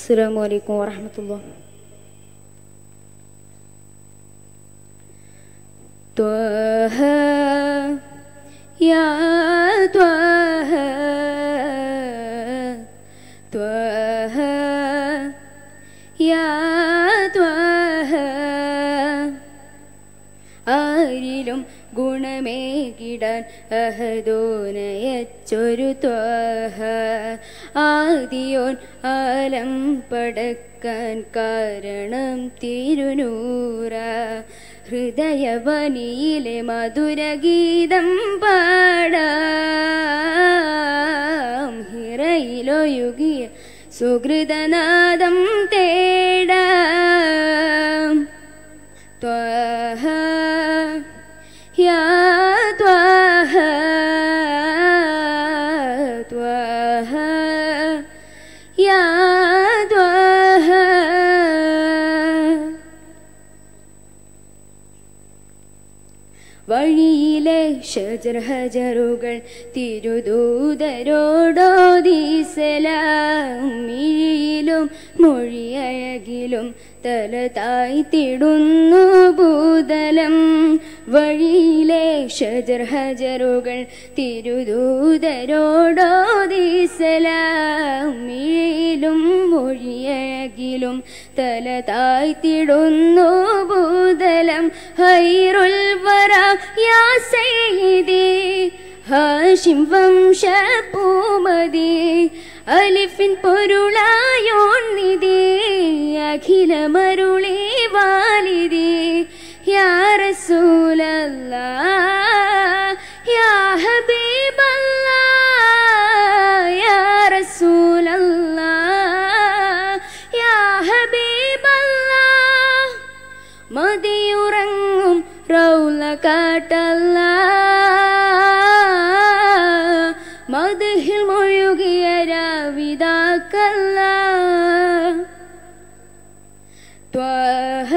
السلام عليكم ورحمة الله طه يا طه طه يا طه ആരിലും ഗുണമേകിടാൻ അഹദോനയച്ചൊരു ത്വഹ ആദിയോൻ ആലം പടക്കാൻ കാരണം തിരുനൂറ ഹൃദയവനിയിലെ മധുരഗീതം പാടാം ഹിറയിലൊയുകിയ സുഹൃതനാദം തേടാം طه يا طه طه يا طه വഴിയിലെ ഷജർ ഹജറുകൾ തിരുദൂതരോടോദീസലാം മിഴിയിലും മൊഴിയഴകിലും തല തായ്ത്തിടുന്നു ഭൂതലം വഴിയിലെ ഷജർ ഹജറുകൾ തിരുദൂതരോടോദീസലാം മിഴിയിലും മൊഴിയഴകിലും തല തായ്ത്തിടുന്നു ഭൂതലം ഹൈറുൽ വറ യാ സയ്യിദി ഹാഷിം വംശപൂമതി അലിഫിൻ പൊരുളായോൺ നിധി അഖിലമരുളി വാലിദി യാ റസൂലല്ലാ യാ ഹബീബല്ലാ യാ റസൂലല്ലാ യാ ഹബീബല്ലാ മതിയുറങ്ങും റൗല കാട്ടല്ല മതിഹിൽ മൊഴുകിയ രാവിതാക്കല്ല ത്വഹ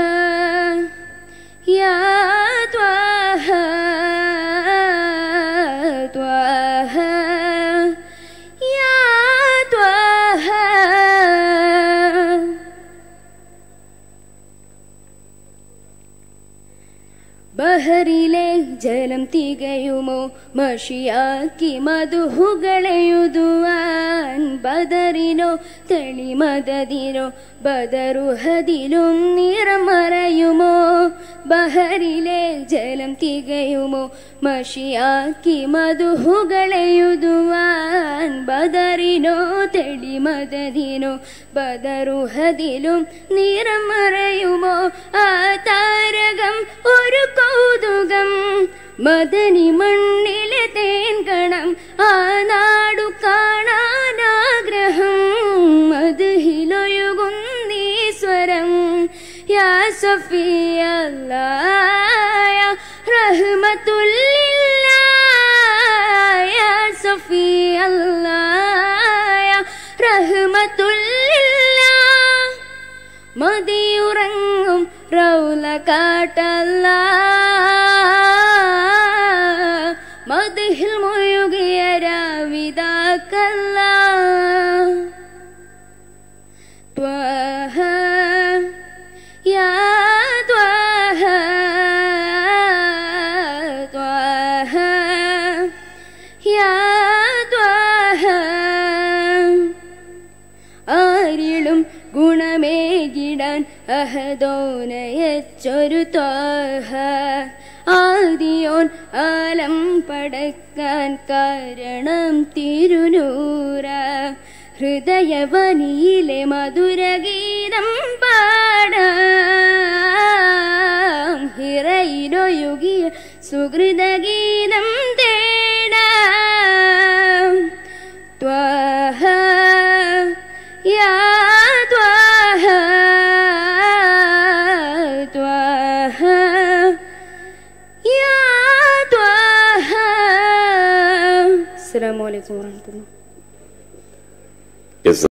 യാ ത്വഹ ത്വഹ യാ ത്വഹ ബഹറിലെ ജലം തികയുമോ മഷിയാക്കി മധുഹുകളെഴുതുവാൻ ബദറിനോ തെളിമതതിനോ ബദറുഹതിലും നിറം മറയുമോ ബഹറിലെ ജലം തികയുമോ മഷിയാക്കി മധുഹുകളെഴുതുവാൻ ബദറിനോ തെളിമതതിനോ ബദറുഹതിലും നിറം മറയുമോ ആ താരകം ഒരു കൗതുകം മദനി മണ്ണിലെ തേൻകണം ആ നാടു കാണാനാഗ്രഹം മധുഹിലൊഴുകുന്നീ സ്വരം യാ സഫിയല്ലാ റഹ്മത്തുല്ലില്ലാ യാ സഫിയല്ലാ റഹ്മത്തുല്ലില്ലാ മതിയുറങ്ങും റൗല കാട്ടല്ല മതിഹിൽ മുഴുകിയ രാവിതാക്കല്ല ത്വഹ യാ ത്വഹ ത്വഹ യാ ത്വഹ ആരിലും ഗുണമേകിടാൻ അഹദോനയച്ചൊരു ത്വഹ ആദിയോൻ ആലം പടക്കാൻ കാരണം തിരുനൂറ ഹൃദയവനിയിലെ മധുരഗീതം പാടാം ഹിറയിലൊയുകിയ സുഹൃതഗീതം തേടാം ത്വഹ യാ ത്വഹ ത്വഹ യാ ത്വഹ അസ്സലാമു അലൈക്കും വറഹ്മത്തുള്ളാഹി